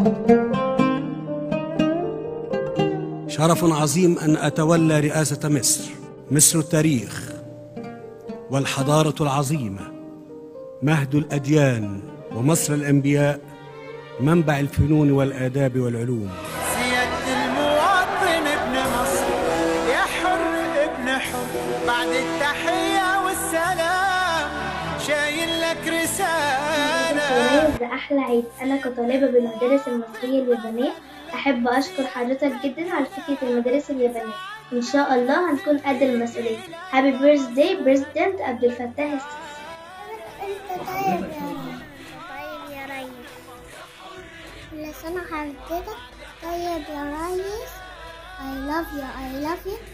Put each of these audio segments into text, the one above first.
شرف عظيم ان اتولى رئاسه مصر مصر التاريخ والحضاره العظيمه مهد الاديان ومصر الانبياء منبع الفنون والاداب والعلوم سيادة المواطن ابن مصر يا حر ابن حر بعد التحية والسلام شايل لك رسالة العيد ده أحلى عيد أنا كطالبة بالمدارس المصرية اليابانية أحب أشكر حضرتك جدا على فكرة المدارس اليابانية إن شاء الله هنكون قد المسؤولية هابي بيرث داي بريزيدنت عبد الفتاح السيسي انت طيب يا ريس طيب يا ريس كل سنة حضرتك طيب يا ريس I love you I love you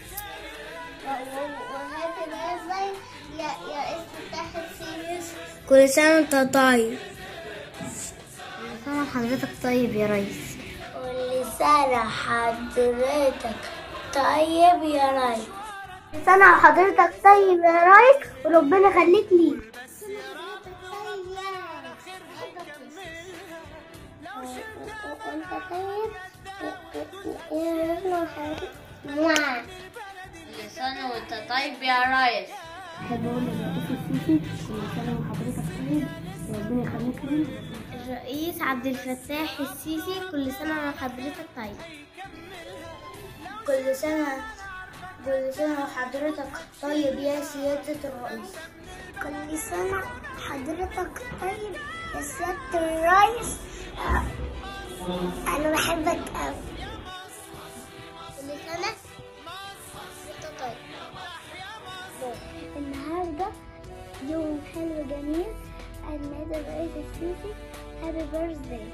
وهابي بيرثداي يا يا افتتاح السيريس كل سنة وأنت طيب كل سنة حضرتك طيب يا ريس كل سنة حضرتك طيب يا ريس كل سنة وحضرتك طيب يا ريس وربنا يخليك لي وانت طيب يا كل سنة وانت طيب يا ريس بحب اقول للرئيس السيسي كل سنة وحضرتك طيب وربنا يخليك لي الرئيس عبد الفتاح السيسي كل سنة وحضرتك طيب كل سنة كل سنة وحضرتك طيب يا سيادة الرئيس كل سنة حضرتك طيب يا سيادة الرئيس آه، أنا بحبك أوي كل سنة وأنت طيب النهاردة يوم حلو جميل عيد ميلاد الرئيس السيسي هابي بيرثداي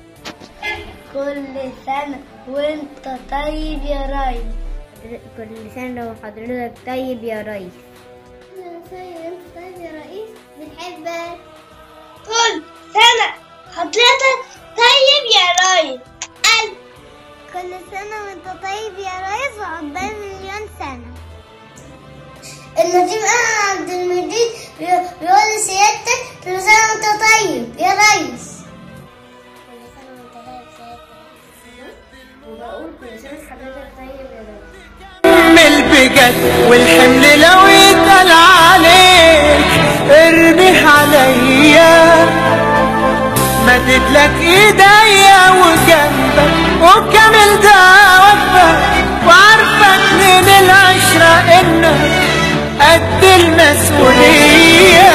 كل سنة وانت طيب يا ريس كل سنة وحضرتك طيب يا ريس كل سنة وأنت طيب يا رئيس بنحبك كل سنة حضرتك طيب يا ريس ألف كل سنة وأنت طيب يا ريس وعقبال مليون سنة النجيب أنا عبد المجيد بيقول لسيادتك كل سنة وأنت طيب يا ريس كل سنة وأنت طيب سيادتك وبقول كل سنة حضرتك طيب يا ريس اعمل بجد والحمل لو يتقل عليك ارميه عليا مدد لك ايديا وجنبك وكامل دعوتك وعارفك من العشرة انك قد المسؤولية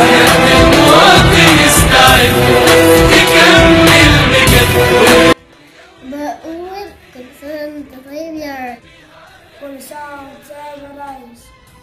بقول كل سنة وأنت طيب يا ريس كل سنة وأنت طيب يا ريس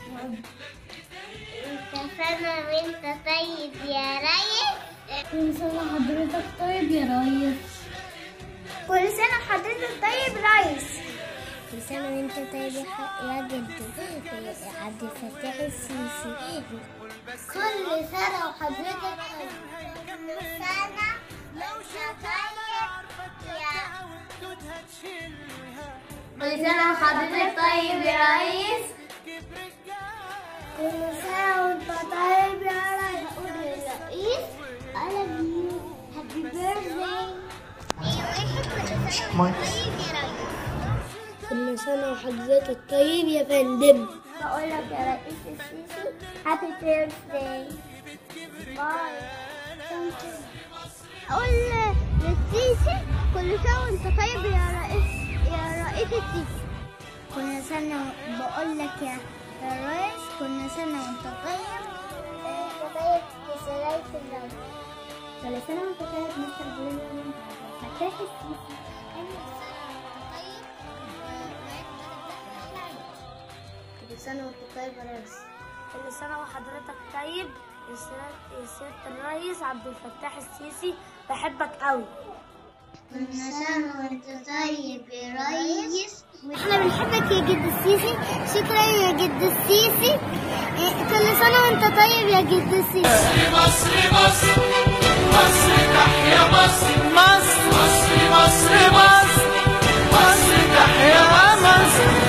كل سنة وأنت طيب يا ريس كل سنة حضرتك طيب يا ريس كل سنة حضرتك طيب ريس كل سنة وأنت طيب يا ح- يا جدو يا عبد الفتاح السيسي كل سنة وحضرتك طيب كل سنة وأنت طيب يا كل سنة وحضرتك طيب يا ريس كل سنة وانت طيب يا ريس قول للرئيس I love you happy birthday كل سنة وحضرتك طيب يا فندم بقول لك يا رئيس السيسي happy birthday باي أقول للسيسي كل سنة وانت طيب يا رئيس يا رئيس السيسي كل سنة بقول لك يا يا ريس كل سنة وانت طيب انت طيب في سراية الرب كل سنة وانت طيب مستر بلوم فتاح السيسي كل سنة وانت طيب يا ريس كل سنة وحضرتك طيب يا سيادة الرئيس عبد الفتاح السيسي بحبك قوي كل سنة وانت طيب يا ريس احنا بنحبك يا جد السيسي شكرا يا جد السيسي إيه، كل سنة وانت طيب يا جد السيسي مصر مصر مصر تحيا مصر مصر مصر مصر مصر مصر تحيا مصر